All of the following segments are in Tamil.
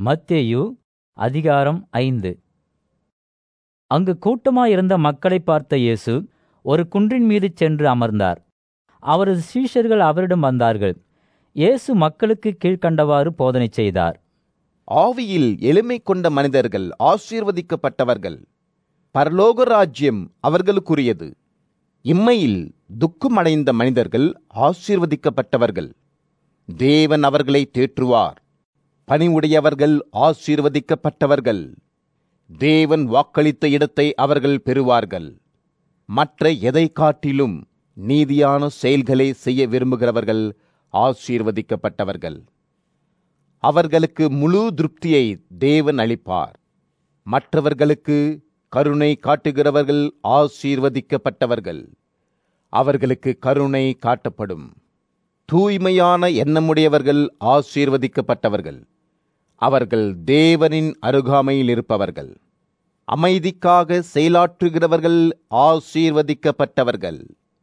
மத்தேயு அதிகாரம் ஐந்து அங்கு கூட்டமாயிருந்த மக்களைப் பார்த்த இயேசு ஒரு குன்றின் மீது சென்று அமர்ந்தார் அவரது சீஷர்கள் அவரிடம் வந்தார்கள் இயேசு மக்களுக்கு கீழ்க்கண்டவாறு போதனை செய்தார் ஆவியில் எளிமை கொண்ட மனிதர்கள் ஆசீர்வதிக்கப்பட்டவர்கள் பரலோக ராஜ்யம் அவர்களுக்குரியது இம்மையில் துக்கமடைந்த மனிதர்கள் ஆசீர்வதிக்கப்பட்டவர்கள் தேவன் அவர்களை தேற்றுவார் பணிவுடையவர்கள் ஆசீர்வதிக்கப்பட்டவர்கள் தேவன் வாக்களித்த இடத்தை அவர்கள் பெறுவார்கள் மற்ற எதை காட்டிலும் நீதியான செயல்களை செய்ய விரும்புகிறவர்கள் ஆசீர்வதிக்கப்பட்டவர்கள் அவர்களுக்கு முழு திருப்தியை தேவன் அளிப்பார் மற்றவர்களுக்கு கருணை காட்டுகிறவர்கள் ஆசீர்வதிக்கப்பட்டவர்கள் அவர்களுக்கு கருணை காட்டப்படும் தூய்மையான எண்ணமுடையவர்கள் ஆசீர்வதிக்கப்பட்டவர்கள் அவர்கள் தேவனின் அருகாமையில் இருப்பவர்கள் அமைதிக்காக செயலாற்றுகிறவர்கள் ஆசீர்வதிக்கப்பட்டவர்கள்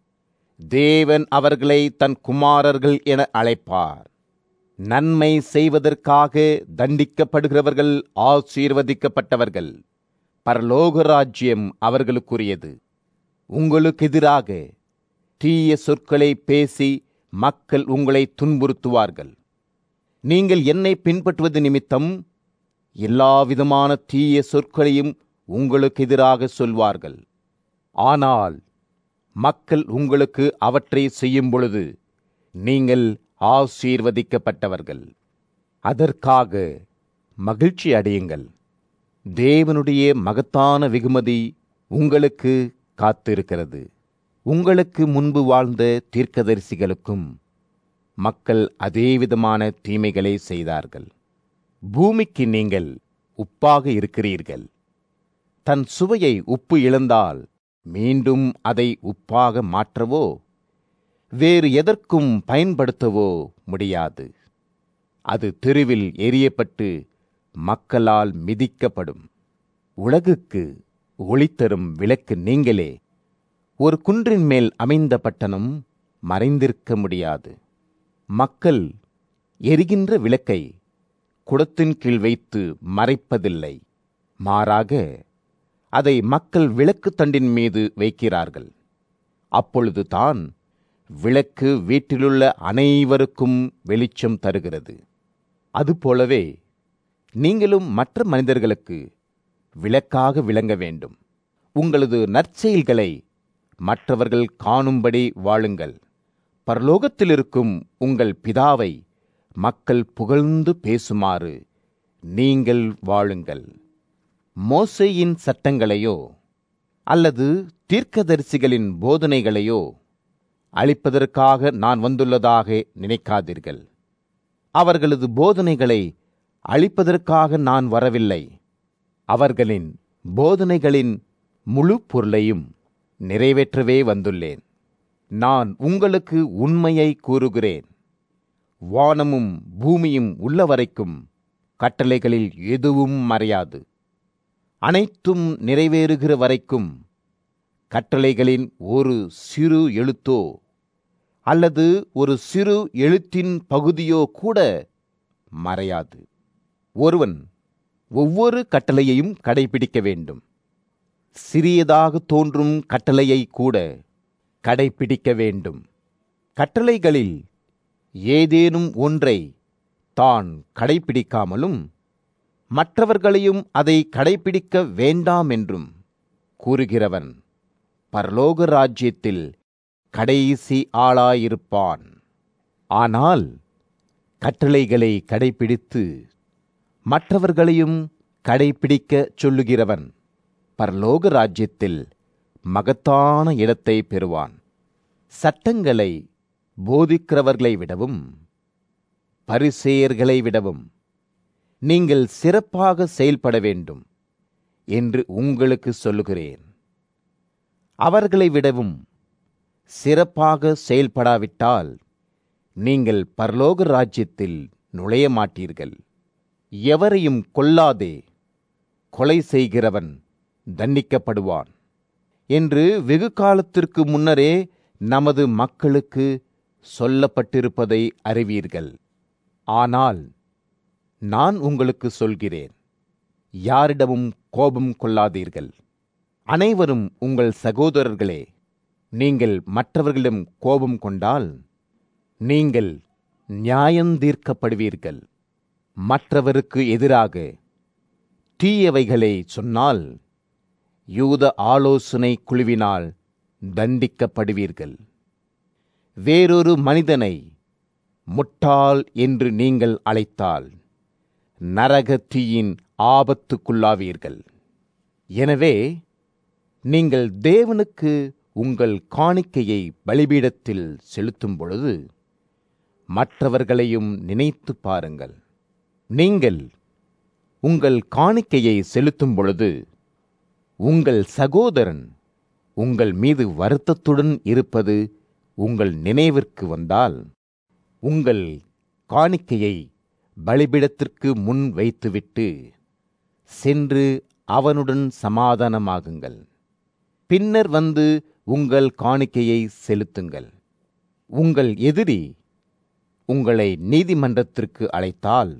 தேவன் அவர்களை தன் குமாரர்கள் என அழைப்பார் நன்மை செய்வதற்காக தண்டிக்கப்படுகிறவர்கள் ஆசீர்வதிக்கப்பட்டவர்கள் பரலோக ராஜ்யம் அவர்களுக்குரியது உங்களுக்கு எதிராக தீய சொற்களை பேசி மக்கள் உங்களை துன்புறுத்துவார்கள் நீங்கள் என்னை பின்பற்றுவது நிமித்தம் எல்லாவிதமான தீய சொற்களையும் உங்களுக்கு எதிராக சொல்வார்கள் ஆனால் மக்கள் உங்களுக்கு அவற்றை செய்யும் பொழுது நீங்கள் ஆசீர்வதிக்கப்பட்டவர்கள் அதற்காக மகிழ்ச்சி அடையுங்கள் தேவனுடைய மகத்தான வெகுமதி உங்களுக்கு காத்திருக்கிறது உங்களுக்கு முன்பு வாழ்ந்த தீர்க்கதரிசிகளுக்கும் மக்கள் அதேவிதமான தீமைகளை செய்தார்கள் பூமிக்கு நீங்கள் உப்பாக இருக்கிறீர்கள் தன் சுவையை உப்பு இழந்தால் மீண்டும் அதை உப்பாக மாற்றவோ வேறு எதற்கும் பயன்படுத்தவோ முடியாது அது தெருவில் எரியப்பட்டு மக்களால் மிதிக்கப்படும் உலகுக்கு ஒளித்தரும் விளக்கு நீங்களே ஒரு குன்றின் மேல் அமைந்த பட்டணம் மறைந்திருக்க முடியாது மக்கள் எரிகின்ற விளக்கை குடத்தின் கீழ் வைத்து மறைப்பதில்லை மாறாக அதை மக்கள் விளக்கு தண்டின் மீது வைக்கிறார்கள் அப்பொழுது தான் விளக்கு வீட்டிலுள்ள அனைவருக்கும் வெளிச்சம் தருகிறது அதுபோலவே நீங்களும் மற்ற மனிதர்களுக்கு விளக்காக விளங்க வேண்டும் உங்களது நற்செயல்களை மற்றவர்கள் காணும்படி வாழுங்கள் பரலோகத்தில் இருக்கும் உங்கள் பிதாவை மக்கள் புகழ்ந்து பேசுமாறு நீங்கள் வாழுங்கள் மோசையின் சட்டங்களையோ அல்லது தீர்க்கதரிசிகளின் போதனைகளையோ அளிப்பதற்காக நான் வந்துள்ளதாக நினைக்காதீர்கள் அவர்களது போதனைகளை அளிப்பதற்காக நான் வரவில்லை அவர்களின் போதனைகளின் முழு பொருளையும் நிறைவேற்றவே வந்துள்ளேன் நான் உங்களுக்கு உண்மையை கூறுகிறேன் வானமும் பூமியும் உள்ளவரைக்கும் கட்டளைகளில் எதுவும் மறையாது அனைத்தும் நிறைவேறுகிற வரைக்கும் கட்டளைகளின் ஒரு சிறு எழுத்தோ அல்லது ஒரு சிறு எழுத்தின் பகுதியோ கூட மறையாது ஒருவன் ஒவ்வொரு கட்டளையையும் கடைபிடிக்க வேண்டும் சிறியதாக தோன்றும் கட்டளையை கூட கடைபிடிக்க வேண்டும் கட்டளைகளில் ஏதேனும் ஒன்றை தான் கடைபிடிக்காமலும் மற்றவர்களையும் அதை கடைபிடிக்க வேண்டாம் என்றும் கூறுகிறவன் பரலோக ராஜ்யத்தில் கடைசி ஆளாயிருப்பான் ஆனால் கட்டளைகளை கடைபிடித்து மற்றவர்களையும் கடைபிடிக்கச் சொல்லுகிறவன் பரலோக ராஜ்யத்தில் மகத்தான இடத்தை பெறுவான் சட்டங்களை போதிக்கிறவர்களை விடவும் பரிசேயர்களை விடவும் நீங்கள் சிறப்பாக செயல்பட வேண்டும் என்று உங்களுக்கு சொல்லுகிறேன் அவர்களை விடவும் சிறப்பாக செயல்படாவிட்டால் நீங்கள் பரலோக ராஜ்யத்தில் நுழைய மாட்டீர்கள் எவரையும் கொல்லாதே கொலை செய்கிறவன் தண்டிக்கப்படுவான் என்று வெகு காலத்திற்கு முன்னரே நமது மக்களுக்கு சொல்லப்பட்டிருப்பதை அறிவீர்கள் ஆனால் நான் உங்களுக்கு சொல்கிறேன் யாரிடமும் கோபம் கொள்ளாதீர்கள் அனைவரும் உங்கள் சகோதரர்களே நீங்கள் மற்றவர்களிடம் கோபம் கொண்டால் நீங்கள் நியாயந்தீர்க்கப்படுவீர்கள் மற்றவருக்கு எதிராக தீயவைகளை சொன்னால் யூத ஆலோசனை குழுவினால் தண்டிக்கப்படுவீர்கள் வேறொரு மனிதனை முட்டாள் என்று நீங்கள் அழைத்தால் நரகத்தீயின் ஆபத்துக்குள்ளாவீர்கள் எனவே நீங்கள் தேவனுக்கு உங்கள் காணிக்கையை பலிபீடத்தில் செலுத்தும் பொழுது மற்றவர்களையும் நினைத்து பாருங்கள் நீங்கள் உங்கள் காணிக்கையை செலுத்தும் பொழுது உங்கள் சகோதரன் உங்கள் மீது வருத்தத்துடன் இருப்பது உங்கள் நினைவிற்கு வந்தால் உங்கள் காணிக்கையை பலிபிடத்திற்கு முன் வைத்துவிட்டு சென்று அவனுடன் சமாதானமாகுங்கள் பின்னர் வந்து உங்கள் காணிக்கையை செலுத்துங்கள் உங்கள் எதிரி உங்களை நீதிமன்றத்திற்கு அழைத்தால்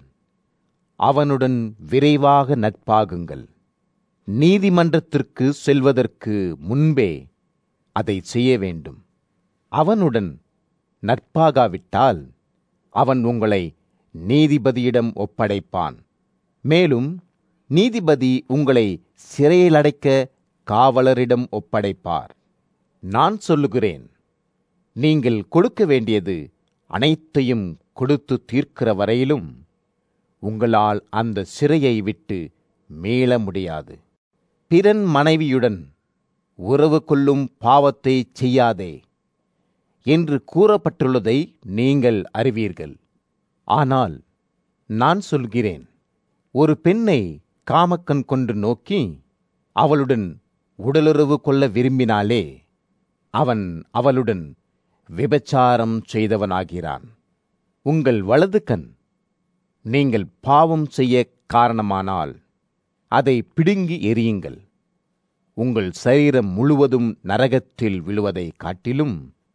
அவனுடன் விரைவாக நட்பாகுங்கள் நீதிமன்றத்திற்கு செல்வதற்கு முன்பே அதை செய்ய வேண்டும் அவனுடன் நட்பாகாவிட்டால் அவன் உங்களை நீதிபதியிடம் ஒப்படைப்பான் மேலும் நீதிபதி உங்களை சிறையிலடைக்க காவலரிடம் ஒப்படைப்பார் நான் சொல்லுகிறேன் நீங்கள் கொடுக்க வேண்டியது அனைத்தையும் கொடுத்து தீர்க்கிற வரையிலும் உங்களால் அந்த சிறையை விட்டு மீள முடியாது பிறன் மனைவியுடன் உறவு கொள்ளும் பாவத்தை செய்யாதே என்று கூறப்பட்டுள்ளதை நீங்கள் அறிவீர்கள் ஆனால் நான் சொல்கிறேன் ஒரு பெண்ணை காமக்கண் கொண்டு நோக்கி அவளுடன் உடலுறவு கொள்ள விரும்பினாலே அவன் அவளுடன் விபச்சாரம் செய்தவனாகிறான் உங்கள் வலது கண் நீங்கள் பாவம் செய்ய காரணமானால் அதை பிடுங்கி எறியுங்கள் உங்கள் சரீரம் முழுவதும் நரகத்தில் விழுவதை காட்டிலும்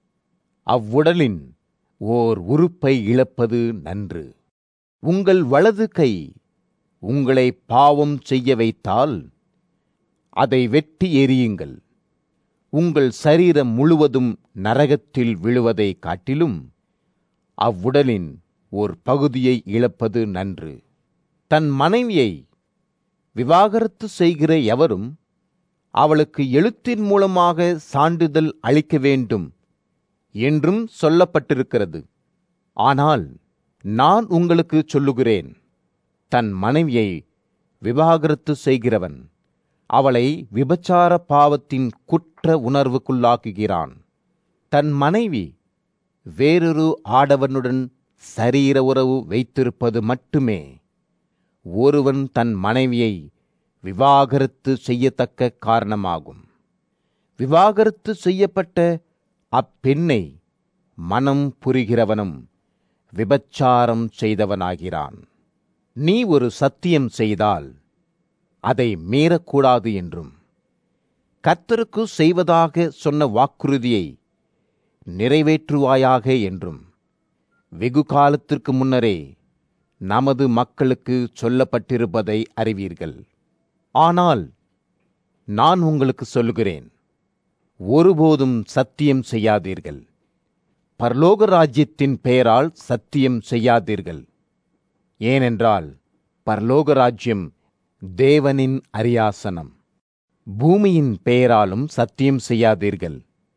அவ்வுடலின் ஓர் உறுப்பை இழப்பது நன்று உங்கள் வலது கை உங்களை பாவம் செய்ய வைத்தால் அதை வெட்டி எறியுங்கள் உங்கள் சரீரம் முழுவதும் நரகத்தில் விழுவதை காட்டிலும் அவ்வுடலின் ஓர் பகுதியை இழப்பது நன்று தன் மனைவியை விவாகரத்து செய்கிற எவரும் அவளுக்கு எழுத்தின் மூலமாக சான்றிதழ் அளிக்க வேண்டும் என்றும் சொல்லப்பட்டிருக்கிறது ஆனால் நான் உங்களுக்கு சொல்லுகிறேன் தன் மனைவியை விவாகரத்து செய்கிறவன் அவளை விபச்சார பாவத்தின் குற்ற உணர்வுக்குள்ளாக்குகிறான் தன் மனைவி வேறொரு ஆடவனுடன் சரீர உறவு வைத்திருப்பது மட்டுமே ஒருவன் தன் மனைவியை விவாகரத்து செய்யத்தக்க காரணமாகும் விவாகரத்து செய்யப்பட்ட அப்பெண்ணை மனம் புரிகிறவனும் விபச்சாரம் செய்தவனாகிறான் நீ ஒரு சத்தியம் செய்தால் அதை மீறக்கூடாது என்றும் கர்த்தருக்கு செய்வதாக சொன்ன வாக்குறுதியை நிறைவேற்றுவாயாக என்றும் வெகு காலத்திற்கு முன்னரே நமது மக்களுக்கு சொல்லப்பட்டிருப்பதை அறிவீர்கள் ஆனால் நான் உங்களுக்கு சொல்லுகிறேன் ஒருபோதும் சத்தியம் செய்யாதீர்கள் பரலோக ராஜ்யத்தின் பெயரால் சத்தியம் செய்யாதீர்கள் ஏனென்றால் பரலோக ராஜ்யம் தேவனின் அரியாசனம் பூமியின் பெயராலும் சத்தியம் செய்யாதீர்கள்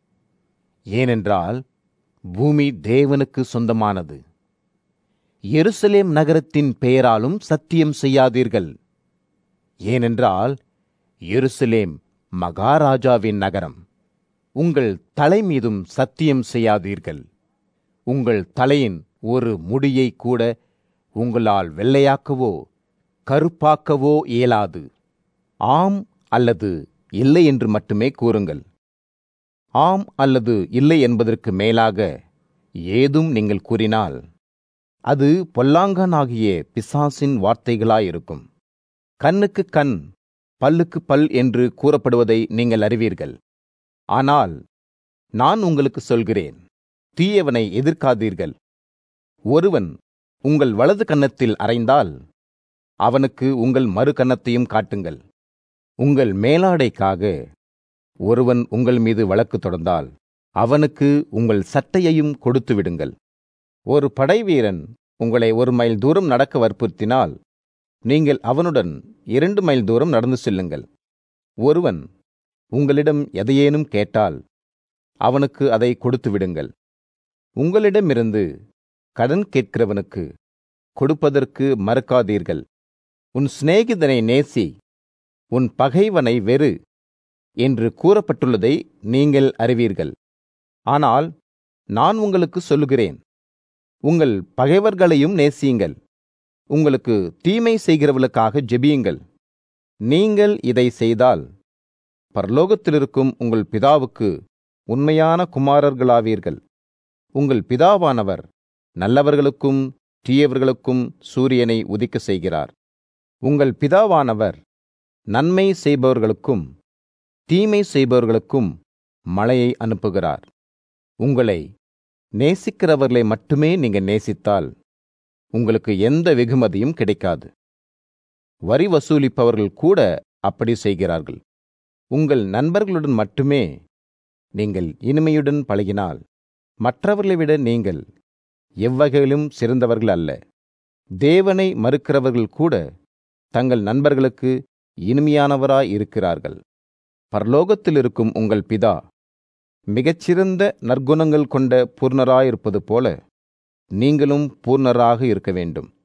ஏனென்றால் பூமி தேவனுக்கு சொந்தமானது எருசலேம் நகரத்தின் பெயராலும் சத்தியம் செய்யாதீர்கள் ஏனென்றால் எருசலேம் மகாராஜாவின் நகரம் உங்கள் தலை மீதும் சத்தியம் செய்யாதீர்கள் உங்கள் தலையின் ஒரு முடியை கூட உங்களால் வெள்ளையாக்கவோ கருப்பாக்கவோ இயலாது ஆம் அல்லது இல்லை என்று மட்டுமே கூறுங்கள் ஆம் அல்லது இல்லை என்பதற்கு மேலாக ஏதும் நீங்கள் கூறினால் அது பொல்லாங்கனாகிய பிசாசின் வார்த்தைகளாயிருக்கும் கண்ணுக்கு கண் பல்லுக்கு பல் என்று கூறப்படுவதை நீங்கள் அறிவீர்கள் ஆனால் நான் உங்களுக்கு சொல்கிறேன் தீயவனை எதிர்க்காதீர்கள் ஒருவன் உங்கள் வலது கன்னத்தில் அறைந்தால் அவனுக்கு உங்கள் மறு கன்னத்தையும் காட்டுங்கள் உங்கள் மேலாடைக்காக ஒருவன் உங்கள் மீது வழக்கு தொடர்ந்தால் அவனுக்கு உங்கள் சட்டையையும் கொடுத்து விடுங்கள் ஒரு படைவீரன் உங்களை ஒரு மைல் தூரம் நடக்க வற்புறுத்தினால் நீங்கள் அவனுடன் இரண்டு மைல் தூரம் நடந்து செல்லுங்கள் ஒருவன் உங்களிடம் எதையேனும் கேட்டால் அவனுக்கு அதை கொடுத்து விடுங்கள் உங்களிடமிருந்து கடன் கேட்கிறவனுக்கு கொடுப்பதற்கு மறக்காதீர்கள் உன் சிநேகிதனை நேசி உன் பகைவனை வெறு என்று கூறப்பட்டுள்ளதை நீங்கள் அறிவீர்கள் ஆனால் நான் உங்களுக்கு சொல்லுகிறேன் உங்கள் பகைவர்களையும் நேசியுங்கள் உங்களுக்கு தீமை செய்கிறவர்களுக்காக ஜெபியுங்கள் நீங்கள் இதை செய்தால் பரலோகத்திலிருக்கும் உங்கள் பிதாவுக்கு உண்மையான குமாரர்களாவீர்கள் உங்கள் பிதாவானவர் நல்லவர்களுக்கும் தீயவர்களுக்கும் சூரியனை உதிக்க செய்கிறார் உங்கள் பிதாவானவர் நன்மை செய்பவர்களுக்கும் தீமை செய்பவர்களுக்கும் மழையை அனுப்புகிறார் உங்களை நேசிக்கிறவர்களை மட்டுமே நீங்க நேசித்தால் உங்களுக்கு எந்த வெகுமதியும் கிடைக்காது வரி வசூலிப்பவர்கள் கூட அப்படி செய்கிறார்கள் உங்கள் நண்பர்களுடன் மட்டுமே நீங்கள் இனிமையுடன் பழகினால் மற்றவர்களை விட நீங்கள் எவ்வகையிலும் சிறந்தவர்கள் அல்ல தேவனை மறுக்கிறவர்கள் கூட தங்கள் நண்பர்களுக்கு இனிமையானவராய் இருக்கிறார்கள் பரலோகத்தில் இருக்கும் உங்கள் பிதா மிகச்சிறந்த நற்குணங்கள் கொண்ட பூர்ணராயிருப்பது போல நீங்களும் பூர்ணராக இருக்க வேண்டும்